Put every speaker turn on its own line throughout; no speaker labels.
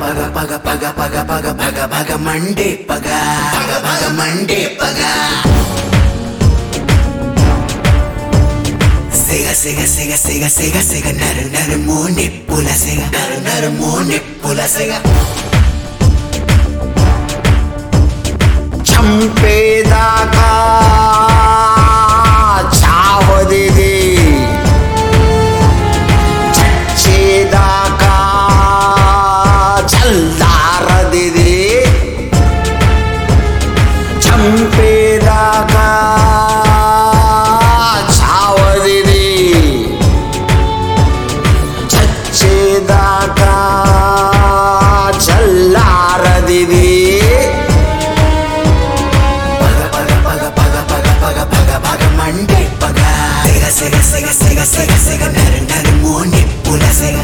పగ పగ పగ పగ పగ పగ పగ మండే పగ పగ పగ మండే పగ సిగ సిగ సిగ సిగ సిగ సిగ నరు నరు మోని పుల సిగ నరు నరు మోని పుల సిగ
చంపేదాకా చావదిది చచ్చేదాకా చల్లారదిది చంపేదాకా చావదిది చచ్చేదాకా చల్లారదిది
పగ పగ పగ పగ పగ పగ పగ పగ మండే పగ సిగ సిగ సిగ సిగ సిగ సిగ నరు నరు మోని పుల సిగ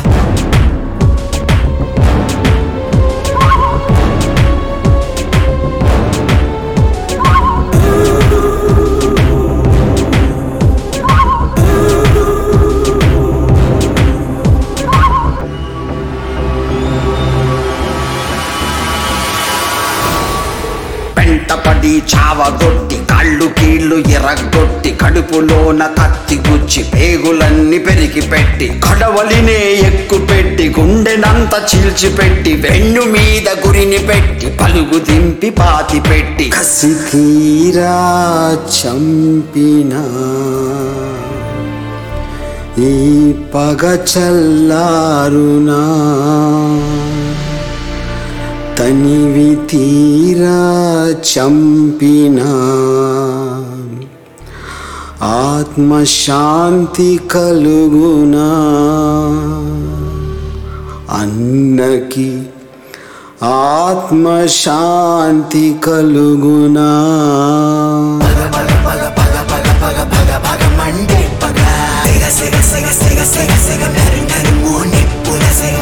పెంటపడి చావగొట్టి కాళ్ళు కీళ్ళు ఎరగొట్టి కడుపులోన కత్తి గుచ్చి పేగులన్నీ పెరిగి పెట్టి కడవలినే ఎక్కు పెట్టి గుండెనంత చీల్చిపెట్టి వెన్ను మీద గురిని పెట్టి పలుగు దింపి పాతి పెట్టి కసి తీరా చంపినా ఈ పగ చల్లారునా తనివి తీరా చంపినా ఆత్మశాంతి కలుగునా అన్నకి ఆత్మశాంతి కలుగునా
పగ పగ పగ పగ పగ పగ పగ మండే పగ సిగ సిగ సిగ సిగ సిగ సిగ నరు నరు మోని పుల సిగ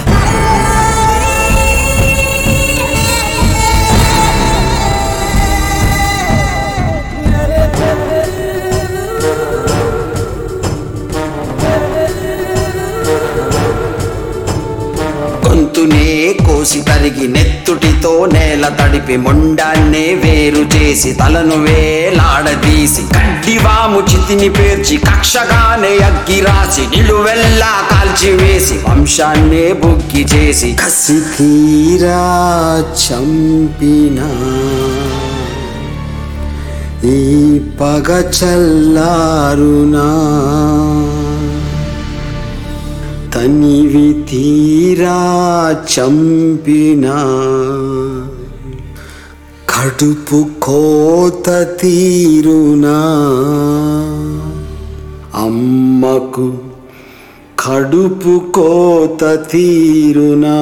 గొంతునే కోసి తరిగి నెత్తుటితో నేల తడిపి మొండాన్నే వేరు చేసి తలను వేలాడదీసి కడ్డివాము చితిని పేర్చి కక్షగానే అగ్గి రాసి నిలువెల్లా కాల్చివేసి వంశాన్నే బుగ్గి చేసి కసి తీరా చంపినా ఈ పగ చల్లారునా తనివి తీరా చంపినా కడుపు కోత తీరునా అమ్మకు కడుపు కోత తీరునా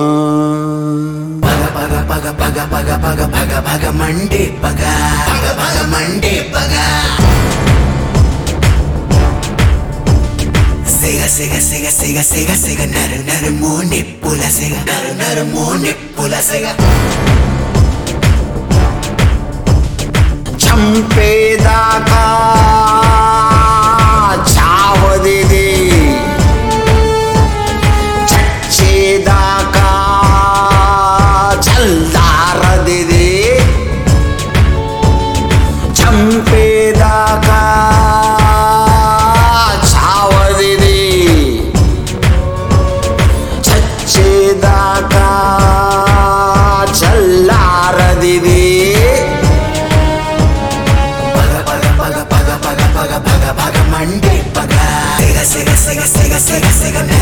పగ పగ పగ పగ పగ పగ పగ పగ మండే పగ పగ పగ మండే పగ సిగ సిగ సిగ సిగ సిగ సిగ నరు నరు మోని పుల సిగ నరు నరు మోని పుల సిగ
చంపేదాకా చావదిది చచ్చేదాకా చల్లారదిది చంపేదాకా చావదిది చచ్చేదాకా చల్లారదిది
పగ పగ పగ పగ పగ పగ పగ పగ మండే పగ సిగ సిగ సిగ సిగ సిగ సిగ